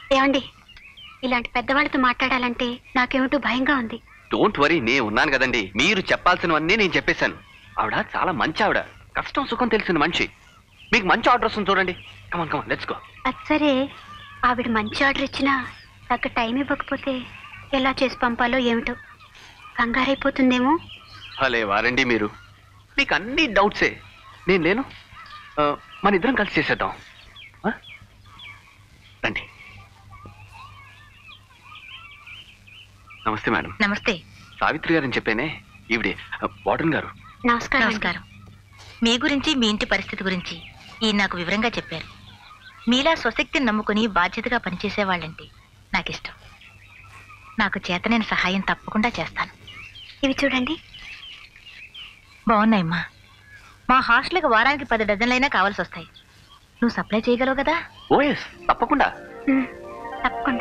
ఏమండి ఇలాంటి పెద్దవాళ్ళతో మాట్లాడాలంటే నాకేమిటో భయంగా ఉంది డోంట్ వరీ నేను ఉన్నాను కదండి మీరు చెప్పాల్సినవన్నీ నేను చెప్పేశాను ఆవిడ చాలా మంచి ఆవిడ కష్టం సుఖం తెలిసిన మనిషి మీకు మంచి ఆర్డర్ వస్తుంది చూడండి కమన్ కమన్ లెట్స్ గో అది సరే ఆవిడ మంచి ఆర్డర్ ఇచ్చినా తగ్గ టైం ఇవ్వకపోతే ఎలా చేసి పంపాలో ఏమిటో కంగారైపోతుందేమో భలే వారండి మీరు మీకు అన్ని డౌట్సే నేను లేను ఆ, మన ఇద్దరం కలిసి చేసేద్దాం ఆ? రండి నమస్తే మేడం నమస్తే సావిత్రి గారని చెప్పేనే ఈవిడే ఆ, వార్డెన్ గారు నమస్కారం అండి. నమస్కారం మీ గురించి మీ ఇంటి పరిస్థితి గురించి ఈ నాకు వివరంగా చెప్పారు మీలా స్వశక్తిని నమ్ముకుని బాధ్యతగా పనిచేసే వాళ్ళంటే నాకు ఇష్టం నాకు చేతనైన సహాయం తప్పకుండా చేస్తాను ఇవి చూడండి బాగున్నాయమ్మా మా హాస్టల్కి వారానికి పది డజన్లైనా కావాల్సి వస్తాయి నువ్వు సప్లై చేయగలవు కదా ఓఎస్ తప్పకుండా ఉమ్, తప్పకుండా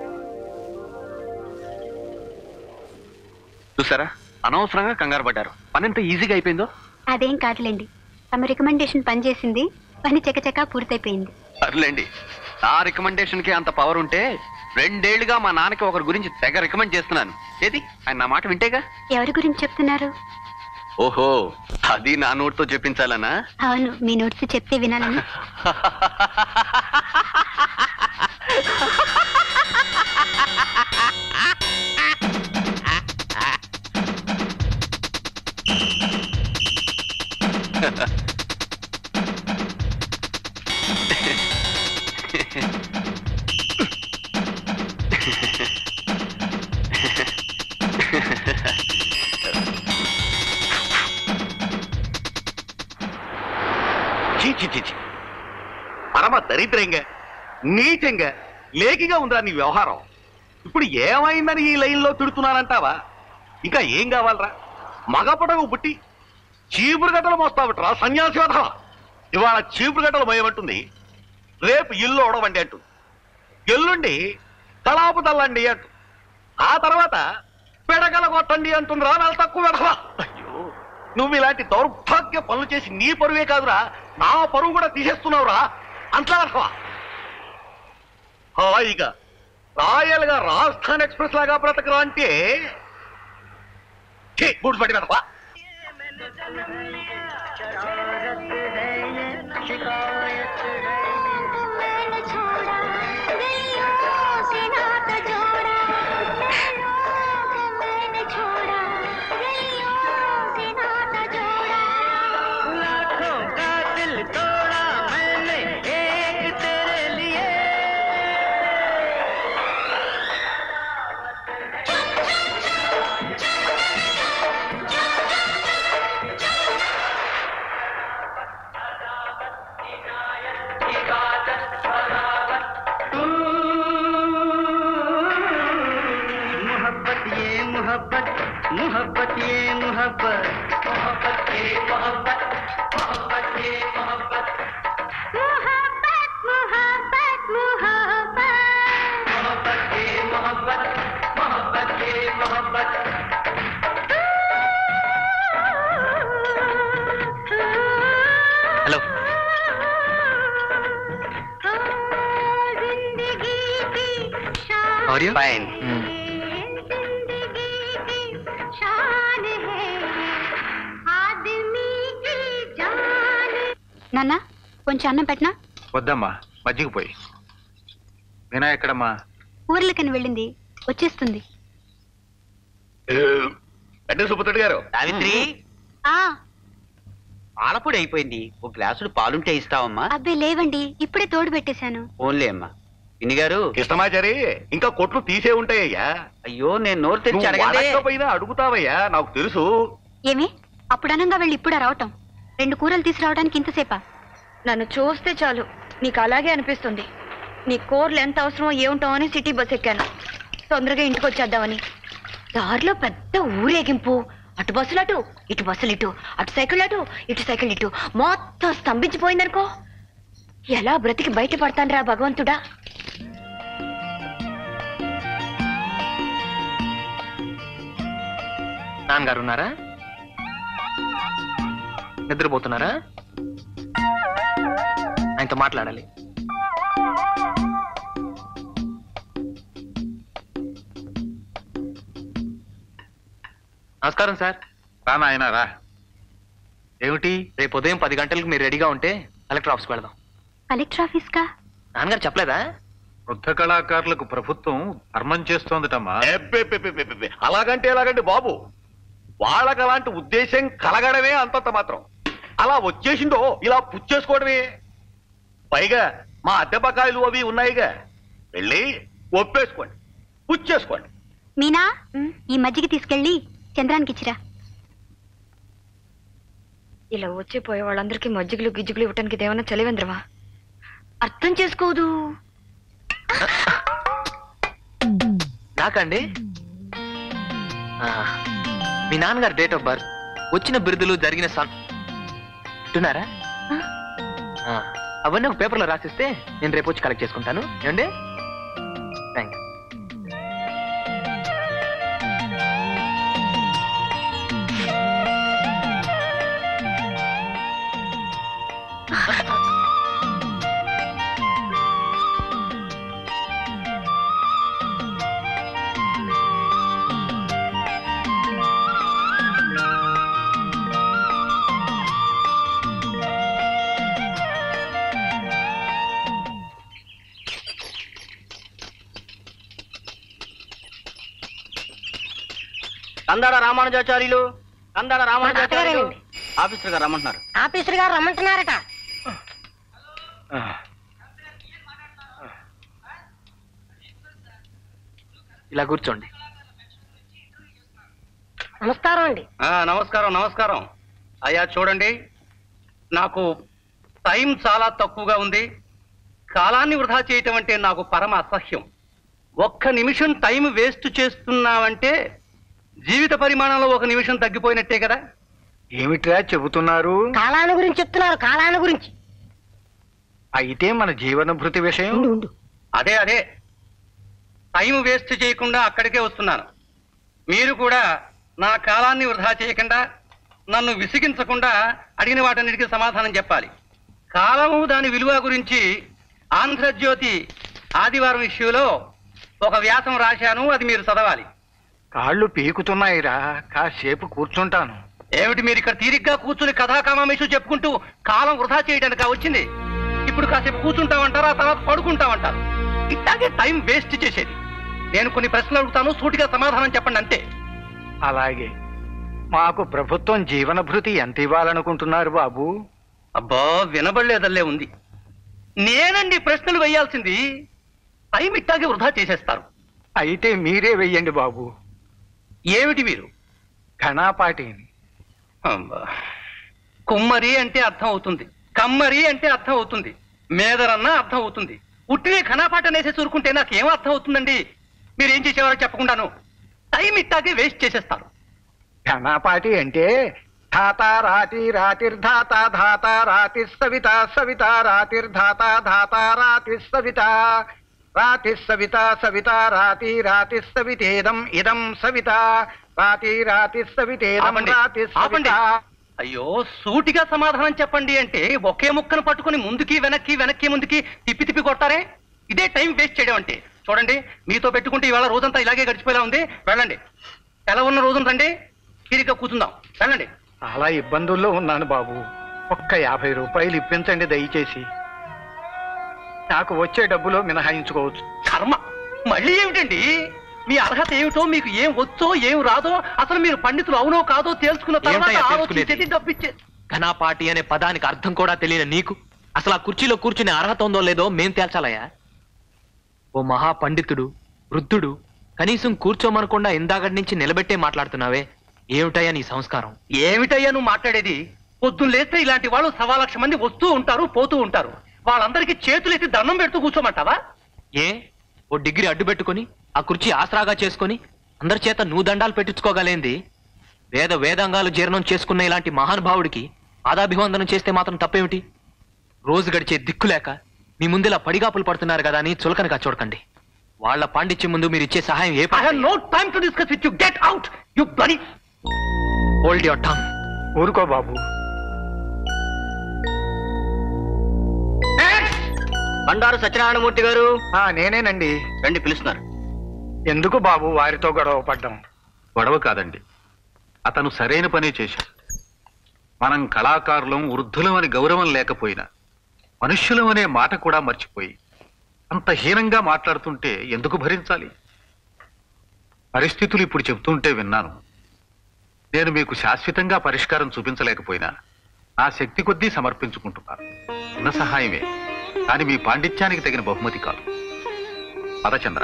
చూసారా అనవసరంగా కంగారు పడ్డారు పని ఎంత ఈజీగా అయిపోయిందో అదేం కాదులేండి తమ రికమెండేషన్ పనిచేసింది పని చకచకా పూర్తయిపోయింది సర్లేండి నా రికమెండేషన్ కి అంత పవర్ ఉంటే రెండేళ్లుగా మా నాన్నకి ఒకరి గురించి తెగ రికమెండ్ చేస్తున్నాను ఏది ఆయన నా మాట వింటేగా ఎవరి గురించి చెప్తున్నారు ఓహో అది నా నోటితో చెప్పించాలనా అవును మీ నోట్స్ చెప్తే వినాలని చీ చీ చీ చీ. పరమ దరిద్రంగా నీచంగా లేకిగా ఉందిరా నీ వ్యవహారం ఇప్పుడు ఏమైందని ఈ లైన్లో తిడుతున్నానంటావా ఇంకా ఏం కావాలరా మగపడకు పుట్టి చీపురు గట్టలు మోస్తావట్రా సన్యాసి వధవ ఇవాళ చీపురు గట్టలు భయమంటుంది రేపు ఇల్లు ఒడవండి అంటుంది ఎల్లుండి తలాపు తల్లండి అంటు ఆ తర్వాత పెడగల కొట్టండి అంటుందిరా నెల తక్కువ వెధవ అయ్యో నువ్వు ఇలాంటి దౌర్భాగ్య పనులు చేసి నీ పరువే కాదురా నా పరువు కూడా తీసేస్తున్నావురా అంతలా వెధవ హాయిగా రాయల్ గా రాజస్థాన్ ఎక్స్ప్రెస్ లాగా బ్రతకరా అంటే బూడ్స్ పట్టి వెధవ मोहब्बत ये मोहब्बत मोहब्बत ये मोहब्बत मोहब्बत ये मोहब्बत मोहब्बत ये मोहब्बत मोहब्बत ये मोहब्बत मोहब्बत ये मोहब्बत హలో ఆర్ యూ ఫైన్ నాన్న కొంచెం అన్నం పెట్టనా వద్దమ్మా మజ్జిగ పోయి మీనా ఎక్కడమ్మా ఊర్లకని వెళ్ళింది వచ్చేస్తుంది అంటే సుబ్బతుడు గారు సావిత్రి ఆ పాలపొడి అయిపోయింది ఒక గ్లాసుడు పాలుంటే ఇస్తావమ్మా అబ్బే లేవండి ఇప్పుడే తోడు పెట్టేశాను ఓన్లే అమ్మా పిన్ని గారు కృష్ణమాచారి ఇంకా కొట్లు తీసే ఉంటాయ్యా అయ్యో నేను నోరు తెరిచి నువ్వు అడగండి అడగకపోయినా అడుగుతావయ్యా నాకు తెలుసు ఏమి అప్పుడు అనంగా వెళ్ళి ఇప్పుడా రావటం రెండు కూరలు తీసుకురావడానికి ఇంతసేపా నన్ను చూస్తే చాలు నీకు అలాగే అనిపిస్తుంది నీ కూరలు ఎంత అవసరమో ఏముంటామో అని సిటీ బస్ ఎక్కాను తొందరగా ఇంటికి వచ్చేద్దామని దారిలో పెద్ద ఊరేగింపు అటు బస్సులు అటు ఇటు బస్సులు ఇటు అటు సైకిల్ అటు ఇటు సైకిల్ ఇటు మొత్తం స్తంభించిపోయిందనుకో ఎలా బ్రతికి బయటపడతాను రా భగవంతుడా నాన్నగారు ఉన్నారా నిద్రపోతున్నారా ఆయనతో మాట్లాడాలి నమస్కారం సార్ రా నాయనా రా ఏమిటి రేపు ఉదయం పది గంటలకు మీరు రెడీగా ఉంటే కలెక్టర్ ఆఫీస్కి వెళదాం కలెక్టర్ ఆఫీస్కా నాన్నగారు చెప్పలేదా వృద్ధ కళాకారులకు ప్రభుత్వం ధర్మం చేస్తోందిటమ్మా ఎబ్బెబ్బెబ్బెబ్బెబ్బె. అలాగంటే ఎలాగంటే బాబు వాళ్ళకి అలాంటి ఉద్దేశం కలగడమే అంతంత మాత్రం అలా వచ్చేసిందో ఇలా పుచ్చేసుకోవడమే పైగా మా అద్దె బకాయిలు అవి ఉన్నాయిగా వెళ్ళి ఒప్పేసుకోండి పుచ్చేసుకోండి మీనా ఈ మజ్జిగ తీసుకెళ్ళి చంద్రానికి ఇచ్చిరా ఇలా వచ్చి పోయే వాళ్ళందరికీ మజ్జిగులు గిజ్జిగులు ఇవ్వటానికి ఇదేమన్నా చలివేంద్రమా అర్థం చేసుకోదు నాకండి ఆ, మీ నాన్నగారు డేట్ ఆఫ్ బర్త్ వచ్చిన బిరుదులు జరిగిన సన్ వింటున్నారా ఆ, అవన్నీ ఒక పేపర్లో రాసిస్తే నేను రేపు వచ్చి కలెక్ట్ చేసుకుంటాను ఏమండి thank you Kandada Ramanujacharyulu Kandada Ramanujacharyulu officer గారు రమ్మంటున్నారు ఆఫీసర్ గారు రమ్మంటున్నారట ఇలా కూర్చోండి నమస్కారం అండి ఆ, నమస్కారం నమస్కారం అయ్యా చూడండి నాకు టైం చాలా తక్కువగా ఉంది కాలాన్ని వృధా చేయటం అంటే నాకు పరమ అసహ్యం ఒక్క నిమిషం టైం వేస్ట్ చేస్తున్నావంటే జీవిత పరిమాణంలో ఒక నిమిషం తగ్గిపోయినట్టే కదా ఏమిట్రా చెబుతున్నారు కాలాన్ని గురించి చెప్తున్నారు కాలాన్ని గురించి అయితే మన జీవన భృతి విషయం ఉండు ఉండు అదే అదే టైం వేస్ట్ చేయకుండా అక్కడికే వస్తున్నాను మీరు కూడా నా కాలాన్ని వృధా చేయకుండా నన్ను విసిగించకుండా అడిగిన వాటన్నిటికీ సమాధానం చెప్పాలి కాలము దాని విలువ గురించి ఆంధ్రజ్యోతి ఆదివారం ఇష్యూలో ఒక వ్యాసం రాశాను అది మీరు చదవాలి కాళ్ళు పీకుతున్నాయిరా కాసేపు కూర్చుంటాను ఏమిటి మీరు ఇక్కడ తీరిగ్గా కూర్చుని కథాకామేషు చెప్పుకుంటూ కాలం వృధా చేయడానికి వచ్చింది ఇప్పుడు కాసేపు కూర్చుంటామంటారు ఆ తర్వాత పడుకుంటామంటారు ఇట్లాగే టైం వేస్ట్ చేసేది నేను కొన్ని ప్రశ్నలు అడుగుతాను సూటిగా సమాధానం చెప్పండి అంతే అలాగే మాకు ప్రభుత్వం జీవన భృతి ఎంత ఇవ్వాలనుకుంటున్నారు బాబు అబ్బా వినబడలేదల్లే ఉంది నేనండి ప్రశ్నలు వేయాల్సింది టైం ఇట్టాగే వృధా చేసేస్తారు అయితే మీరే వెయ్యండి బాబు ఏమిటి మీరు ఘనాపాటిని అబ్బా. కుమ్మరి అంటే అర్థం అవుతుంది కమ్మరి అంటే అర్థం అవుతుంది మేదరన్న అర్థం అవుతుంది ఉట్టినే ఘనాపాట అనేసి చూరుకుంటే నాకు ఏం అర్థం అవుతుందండి మీరు ఏం చేసేవారో చెప్పకుండాను టైం ఇట్టాగే వేస్ట్ చేసేస్తారు ఘనాపాటి అంటే ధాత రాతి రాతిర్ధాత ధాత రాతి సవిత సవిత రాతిర్ధాత ధాత రాతి సవిత రాతి సవిత సవిత రాతి రాతి సవితేదం ఇదం సవిత రాతి రాతి సవితేదం ఆపండి, రాతి ఆపండి. సవిత అయ్యో సూటిగా సమాధానం చెప్పండి అంటే ఒకే ముక్కను పట్టుకుని ముందుకి వెనక్కి వెనక్కి ముందుకి తిప్పి తిప్పి కొడతారే ఇదే టైం వేస్ట్ చేయడం అంటే చూడండి మీతో పెట్టుకుంటే ఇవాళ రోజంతా ఇలాగే గడిచిపోయేలా ఉంది వెళ్ళండి ఎలా ఉన్న రోజున రండి తీరిగ్గా కూర్చుందాం వెళ్ళండి చాలా ఇబ్బందుల్లో ఉన్నాను బాబు ఒక్క యాభై రూపాయలు ఇప్పించండి దయచేసి నాకు వచ్చే డబ్బులో మినహాయించుకోవచ్చు కర్మ మళ్ళీ ఏమిటండి మీ అర్హత ఏమిటో మీకు ఏం వచ్చో ఏం రాదో అసలు మీరు పండితులు అవునో కాదో తెలుసుకున్న తర్వాత ఏమిటయ్యా ఆలోచించేది తెలుసుకునేది? డబ్బిచ్చే ఘనాపాటి అనే పదానికి అర్థం కూడా తెలియని నీకు అసలు ఆ కుర్చీలో కూర్చునే అర్హత ఉందో లేదో మేం తేల్చాలయ్యా ఓ మహా పండితుడు వృద్ధుడు కనీసం కూర్చోమనకుండా ఇందాకటి నుంచి నిలబెట్టే మాట్లాడుతున్నావే ఏమిటయ్యా నీ సంస్కారం ఏమిటయ్యా నువ్వు మాట్లాడేది పొద్దున్న లేస్తే ఇలాంటి వాళ్ళు సవా లక్ష మంది వస్తూ ఉంటారు పోతూ ఉంటారు వాళ్ళందరికీ చేతులెత్తి దండం పెడుతూ కూర్చోమంటావా ఏ ఓ డిగ్రీ అడ్డు పెట్టుకొని ఆ కుర్చీ ఆసరాగా చేసుకొని అందరి చేత నువ్వు దండాలు పెట్టించుకోగలేంది వేద వేదాంగాలు జీర్ణం చేసుకున్న ఇలాంటి మహానుభావుడికి పాదాభివందనం చేస్తే మాత్రం తప్పేమిటి రోజు గడిచే దిక్కు లేక మీ ముందు ఇలా పడిగాపులు పడుతున్నారు కదా అని చులకనగా చూడకండి వాళ్ళ పాండిత్యం ముందు మీరు ఇచ్చే సహాయం ఏ I have no time to discuss with you get out you buddy hold your tongue ఊరుకో బాబు బండారు సత్యనారాయణమూర్తి గారు ఆ నేనేనండి రండి పిలుస్తున్నారు ఎందుకు బాబు వారితో గొడవ పడ్డం గొడవ కాదండి అతను సరైన పనే చేశాడు మనం కళాకారులం వృద్ధులం అని గౌరవం లేకపోయినా మనుష్యులం అనే మాట కూడా మర్చిపోయి అంత హీనంగా మాట్లాడుతుంటే ఎందుకు భరించాలి పరిస్థితులు ఇప్పుడు చెబుతుంటే విన్నాను నేను మీకు శాశ్వతంగా పరిష్కారం చూపించలేకపోయినా నా శక్తి కొద్దీ సమర్పించుకుంటున్నాను చిన్న సహాయమే కానీ మీ పాండిత్యానికి తగిన బహుమతి కాదు పదచంద్ర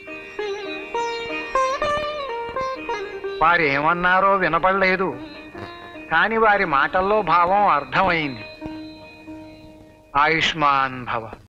వారు ఏమన్నారో వినపడలేదు కాని వారి మాటల్లో భావం అర్థమైంది ఆయుష్మాన్ భవ